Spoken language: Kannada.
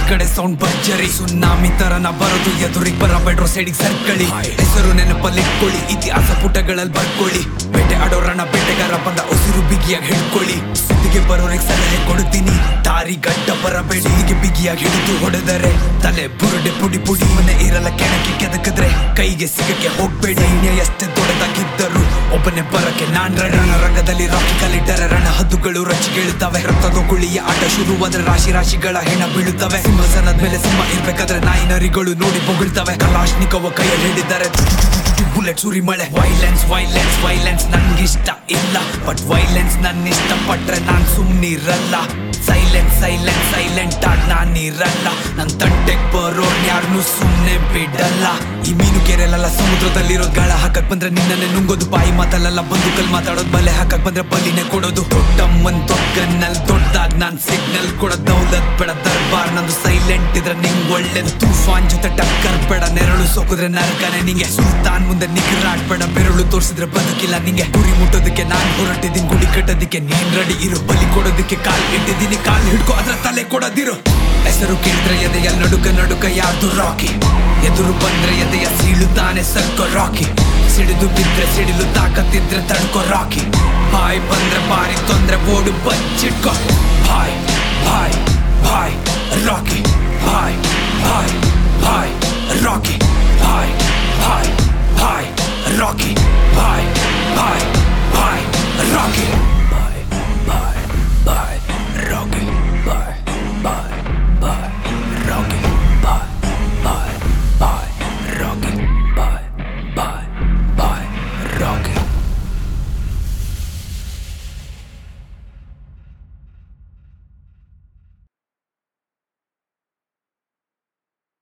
ಕಡೆ ಸೌಂಡ್ ಭರ್ಜರಿ ಸುನಾಮಿ ತರನ ಬರೋದು ಎದುರಿಗೆ ಬರಬೇಡ್ರೋ ಸೈಡಿಗೆ ಸರ್ಕಳಿ ಹೆಸರು ನೆನಪಲ್ಲಿ ಇಟ್ಕೊಳ್ಳಿ ಇತಿಹಾಸ ಪುಟಗಳಲ್ಲಿ ಬರ್ಕೊಳ್ಳಿ ಬೇಟೆ ಆಡೋ ರಣ ಬೇಟೆಗಾರ ಬಂದ ಉಸಿರು ಬಿಗಿಯಾಗಿ ಹಿಡ್ಕೊಳ್ಳಿ ಸುದ್ದಿಗೆ ಬರೋರಿಗೆ ಸಲಹೆ ಕೊಡ್ತೀನಿ ದಾರಿ ಗಡ್ಡ ಬರಬೇಡಿ ಸುದ್ದಿಗೆ ಬಿಗಿಯಾಗಿ ಹಿಡಿದು ಹೊಡೆದರೆ ತಲೆ ಬುರುಡೆ ಪುಡಿ ಪುಡಿ ಮನೆ ಇರಲ್ಲ ಕೆಣಕಿ ಕೆದಕಿದ್ರೆ ಕೈಗೆ ಸಿಗಕ್ಕೆ ಹೋಗ್ಬೇಡಿ ಸೈನ್ಯ ಎಷ್ಟೇ ದೊಡ್ಡದಾಗಿದ್ದರು ಒಬ್ಬನೇ ಬರಕ್ಕೆ ನಾನ್ ರಣ ರಂಗದಲ್ಲಿ ರಾಕಿ ಕಲಿಟ್ಟರೆ ರಣ ಹದ್ದುಗಳು ರಚಿಗೇಳುತ್ತವೆ ರಕ್ತದ ಕುಳಿಯ ಆಟ ಶುರುವಾದ್ರೆ ರಾಶಿ ರಾಶಿಗಳ ಹೆಣ ಬೀಳುತ್ತವೆ ಸಿಂಹಾಸನದ ಮೇಲೆ ಸಿಂಹ ಇರ್ಬೇಕಾದ್ರೆ ನಾಯಿ ನರಿಗಳು ನೋಡಿ ಬೊಗಳ್ತವೆ ಕಲಾಶ್ನಿಕವ ಕೈಯಲ್ಲಿ ಹಿಡಿದರೆ ಬುಲೆಟ್ ಸುರಿ ಮಳೆ ವೈಲೆನ್ಸ್ ವೈಲೆನ್ಸ್ ವೈಲೆನ್ಸ್ ನನ್ಗಿಷ್ಟ ಇಲ್ಲ ಬಟ್ ವೈಲೆನ್ಸ್ ನನ್ನ ಇಷ್ಟ ಪಟ್ರೆ ನಾನ್ ಸುಮ್ನಿರಲ್ಲ ಸೈಲೆಂಟ್ ಸೈಲೆಂಟ್ ಸೈಲೆಂಟ್ ಆಗಿ ನಾನಿರಲ್ಲ ನನ್ ತಂಟೆಗ್ ಬರೋರ್ನ ಯಾರನ್ನೂ ಸುಮ್ನೆ ಬಿಡಲ್ಲ ಈ ಮೀನು ಕೆರೆಲೆಲ್ಲ ಸಮುದ್ರದಲ್ಲಿರೋ ಗಾಳ ಹಾಕಕ್ ಬಂದ್ರೆ ನಿನ್ನನ್ನೇ ನುಂಗೋದು ಬಾಯಿ ಮಾತಲ್ಲೆಲ್ಲ ಬಂದು ಕಲ್ ಮಾತಾಡೋದು ಬಲೆ ಹಾಕಕ್ ಬಂದ್ರೆ ಬಲಿನೇ ಕೊಡೋದು ದೊಡ್ಡಮ್ಮನ್ ದೊಡ್ಡಗನ್ನಲ್ ದೊಡ್ಡದಾಗ್ ನಾನ್ ಸಿಗ್ನಲ್ ಕೊಡ ದೌಲತ್ ಬೇಡ ದರ್ಬಾರ್ ನಂದು ಸೈಲೆಂಟ್ ಇದ್ರೆ ನಿಂಗ್ ಒಳ್ಳೇದು ತೂಫಾನ್ ಜೊತೆ ಟಕ್ಕರ್ ಬೇಡ ನೆರಳು ಸೋಕಿದ್ರೆ ನರಕನೆ ನಿಂಗೆ ಸುಲ್ತಾನ್ ಮುಂದೆ ನಿಗ್ರಾಡ್ಬೇಡ ಬೆರಳು ತೋರ್ಸಿದ್ರೆ ಬದುಕಿಲ್ಲ ನಿಂಗೆ ಗುರಿ ಮುಟ್ಟೋದಕ್ಕೆ ನಾನ್ ಹೊರಟಿದ್ದೀನಿ ಗುಡಿ ಕಟ್ಟೋದಕ್ಕೆ ನೀನ್ ರೆಡಿ ಇರು ಬಲಿ ಕೊಡೋದಕ್ಕೆ ಕಾಲ್ ಇಟ್ಟಿದ್ದೀನಿ ಕಾಲ್ ಹಿಡ್ಕೊ ಅದ್ರ ತಲೆ ಕೊಡೋದಿರು ಹೆಸರು ಕೇಳಿದ್ರೆ ಎದೆಯ ನಡುಕ ನಡುಕ ಯಾರ್ದು ರಾಕಿ ಎದುರು ಬಂದ್ರೆ ಎದೆಯ ಸೀಳುತ್ತಾನೆ ಸರ್ಕೊ ರಾಕಿ ಸಿಡಿದು ಬಿದ್ರೆ ಸಿಡಿಲು ತಾಕತ್ತಿದ್ರೆ ತಡ್ಕೊ ರಾಕಿ ಬಾಯ್ ಬಂದ್ರೆ ಬಾರಿ ತೊಂದ್ರೆ ಬೋಡು ಬಚ್ಚಿಟ್ಕೊ ಬಾಯ್